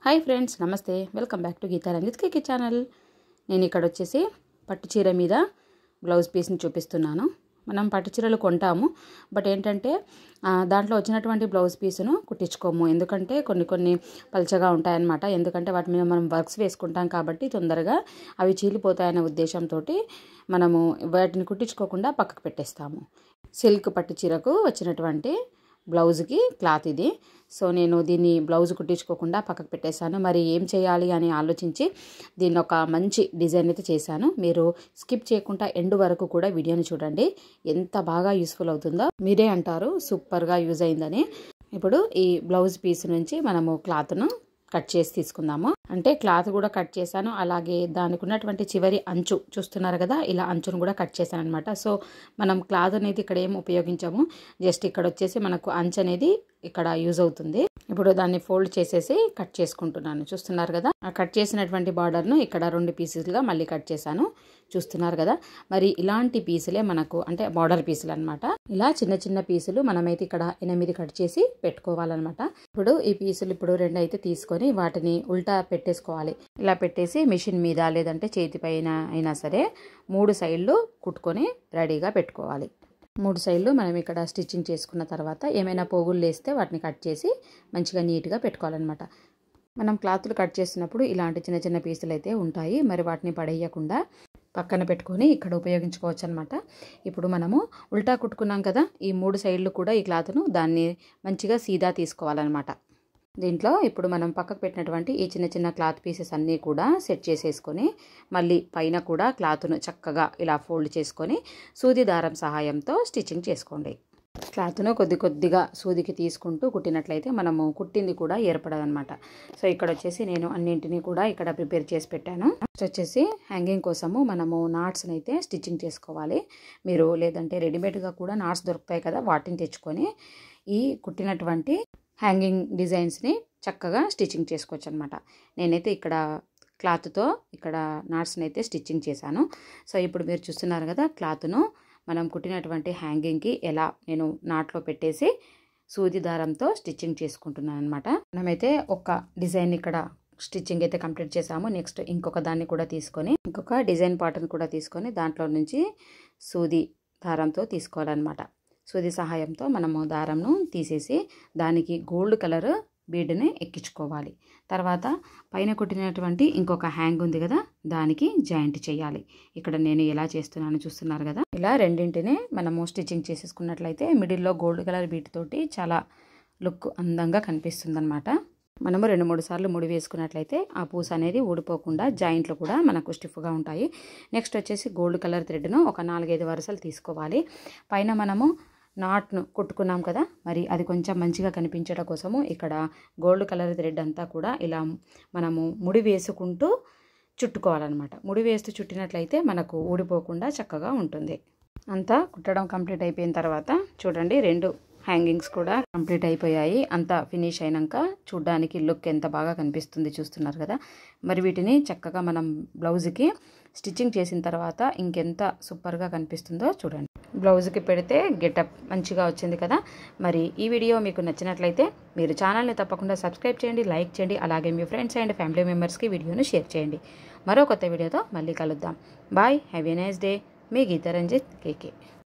hi friends నమస్తే welcome back to Geetha Ranjith KK channel నేను ఇక్కడ వచ్చేసి పట్టు చీర మీద బ్లౌజ్ పీస్ని చూపిస్తున్నాను మనం పట్టు చీరలు కొంటాము బట్ ఏంటంటే ఆ, దాంట్లో వచ్చినటువంటి బ్లౌజ్ పీస్ను కుట్టించుకోము ఎందుకంటే కొన్ని కొన్ని పల్చగా ఉంటాయన్నమాట ఎందుకంటే వాటి మీద మనం వర్క్స్ వేసుకుంటాం కాబట్టి తొందరగా అవి చీలిపోతాయనే ఉద్దేశంతో మనము వాటిని కుట్టించుకోకుండా పక్కకు పెట్టేస్తాము సిల్క్ పట్టు చీరకు వచ్చినటువంటి బ్లౌజ్కి క్లాత్ ఇది సో నేను దీన్ని బ్లౌజ్ కుట్టించుకోకుండా పక్కకు పెట్టేశాను మరి ఏం చేయాలి అని ఆలోచించి దీన్ని ఒక మంచి డిజైన్ అయితే చేశాను మీరు స్కిప్ చేయకుండా ఎండ్ వరకు కూడా వీడియోని చూడండి ఎంత బాగా యూస్ఫుల్ అవుతుందో మీరే అంటారు సూపర్గా యూజ్ అయిందని ఇప్పుడు ఈ బ్లౌజ్ పీస్ నుంచి మనము క్లాత్ను కట్ చేసి తీసుకుందాము అంటే క్లాత్ కూడా కట్ చేశాను అలాగే దానికి ఉన్నటువంటి చివరి అంచు చూస్తున్నారు కదా ఇలా అంచును కూడా కట్ చేశాను అనమాట సో మనం క్లాత్ అనేది ఇక్కడ ఏం ఉపయోగించాము జస్ట్ ఇక్కడ వచ్చేసి మనకు అంచు అనేది ఇక్కడ యూజ్ అవుతుంది ఇప్పుడు దాన్ని ఫోల్డ్ చేసేసి కట్ చేసుకుంటున్నాను చూస్తున్నారు కదా ఆ కట్ చేసినటువంటి బార్డర్ను ఇక్కడ రెండు పీసెస్గా మళ్ళీ కట్ చేశాను చూస్తున్నారు కదా మరి ఇలాంటి పీసులే మనకు అంటే బార్డర్ పీసులు అనమాట ఇలా చిన్న చిన్న పీసులు మనమైతే ఇక్కడ ఎనిమిది కట్ చేసి పెట్టుకోవాలన్నమాట ఇప్పుడు ఈ పీసులు ఇప్పుడు రెండు అయితే తీసుకొని వాటిని ఉల్టా పెట్టేసుకోవాలి ఇలా పెట్టేసి మిషన్ మీద లేదంటే చేతి పైన అయినా సరే మూడు సైడ్లు కుట్టుకొని రెడీగా పెట్టుకోవాలి మూడు సైడ్లు మనం ఇక్కడ స్టిచ్చింగ్ చేసుకున్న తర్వాత ఏమైనా పోగులు వేస్తే వాటిని కట్ చేసి మంచిగా నీట్గా పెట్టుకోవాలన్నమాట మనం క్లాత్లు కట్ చేసినప్పుడు ఇలాంటి చిన్న చిన్న పీసులు అయితే ఉంటాయి మరి వాటిని పడేయకుండా పక్కన పెట్టుకొని ఇక్కడ ఉపయోగించుకోవచ్చు అనమాట ఇప్పుడు మనము ఉల్టా కుట్టుకున్నాం కదా ఈ మూడు సైడ్లు కూడా ఈ క్లాత్ను దాన్ని మంచిగా సీదా తీసుకోవాలన్నమాట దీంట్లో ఇప్పుడు మనం పక్కకు పెట్టినటువంటి ఈ చిన్న చిన్న క్లాత్ పీసెస్ అన్నీ కూడా సెట్ చేసేసుకొని మళ్ళీ పైన కూడా క్లాత్ను చక్కగా ఇలా ఫోల్డ్ చేసుకొని సూది దారం సహాయంతో స్టిచ్చింగ్ చేసుకోండి క్లాత్ను కొద్ది కొద్దిగా సూదికి తీసుకుంటూ కుట్టినట్లయితే మనము కుట్టింది కూడా ఏర్పడదనమాట సో ఇక్కడ వచ్చేసి నేను అన్నింటినీ కూడా ఇక్కడ ప్రిపేర్ చేసి పెట్టాను నెక్స్ట్ వచ్చేసి హ్యాంగింగ్ కోసము మనము నాట్స్ని అయితే స్టిచ్చింగ్ చేసుకోవాలి మీరు లేదంటే రెడీమేడ్గా కూడా నాట్స్ దొరుకుతాయి కదా వాటిని తెచ్చుకొని ఈ కుట్టినటువంటి హ్యాంగింగ్ డిజైన్స్ని చక్కగా స్టిచ్చింగ్ చేసుకోవచ్చు అనమాట నేనైతే ఇక్కడ క్లాత్తో ఇక్కడ నాట్స్ని అయితే స్టిచ్చింగ్ చేశాను సో ఇప్పుడు మీరు చూస్తున్నారు కదా క్లాత్ను మనం కుట్టినటువంటి హ్యాంగింగ్కి ఎలా నేను నాట్లో పెట్టేసి సూది దారంతో స్టిచ్చింగ్ చేసుకుంటున్నాను అనమాట మనమైతే ఒక డిజైన్ ఇక్కడ స్టిచ్చింగ్ అయితే కంప్లీట్ చేసాము నెక్స్ట్ ఇంకొక దాన్ని కూడా తీసుకొని ఇంకొక డిజైన్ పార్ట్ని కూడా తీసుకొని దాంట్లో నుంచి సూది దారంతో తీసుకోవాలన్నమాట సూది సహాయంతో మనము దారంను తీసేసి దానికి గోల్డ్ కలర్ బీడ్ని ఎక్కించుకోవాలి తర్వాత పైన కుట్టినటువంటి ఇంకొక హ్యాంగ్ ఉంది కదా దానికి జాయింట్ చేయాలి ఇక్కడ నేను ఎలా చేస్తున్నాను చూస్తున్నారు కదా ఇలా రెండింటిని మనము స్టిచ్చింగ్ చేసేసుకున్నట్లయితే మిడిల్లో గోల్డ్ కలర్ బీట్ తోటి చాలా లుక్ అందంగా కనిపిస్తుంది అనమాట మనము రెండు మూడు సార్లు ముడి వేసుకున్నట్లయితే ఆ పూస అనేది ఊడిపోకుండా జాయింట్లు కూడా మనకు స్టిఫ్గా ఉంటాయి నెక్స్ట్ వచ్చేసి గోల్డ్ కలర్ థ్రెడ్ను ఒక నాలుగైదు వరుసలు తీసుకోవాలి పైన మనము నాట్ను కుట్టుకున్నాం కదా మరి అది కొంచెం మంచిగా కనిపించడం కోసము ఇక్కడ గోల్డ్ కలర్ థ్రెడ్ అంతా కూడా ఇలా మనము ముడి వేసుకుంటూ చుట్టుకోవాలన్నమాట ముడి వేస్తూ చుట్టినట్లయితే మనకు ఊడిపోకుండా చక్కగా ఉంటుంది అంతా కుట్టడం కంప్లీట్ అయిపోయిన తర్వాత చూడండి రెండు హ్యాంగింగ్స్ కూడా కంప్లీట్ అయిపోయాయి అంతా ఫినిష్ అయినాక చూడ్డానికి లుక్ ఎంత బాగా కనిపిస్తుంది చూస్తున్నారు కదా మరి వీటిని చక్కగా మనం బ్లౌజ్కి స్టిచ్చింగ్ చేసిన తర్వాత ఇంకెంత సూపర్గా కనిపిస్తుందో చూడండి బ్లౌజ్కి పెడితే గెటప్ మంచిగా వచ్చింది కదా మరి ఈ వీడియో మీకు నచ్చినట్లయితే మీరు ఛానల్ని తప్పకుండా సబ్స్క్రైబ్ చేయండి లైక్ చేయండి అలాగే మీ ఫ్రెండ్స్ అండ్ ఫ్యామిలీ మెంబర్స్కి వీడియోను షేర్ చేయండి మరో కొత్త వీడియోతో మళ్ళీ కలుద్దాం bye have a nice day మీ గీతా రంజిత్ కేకే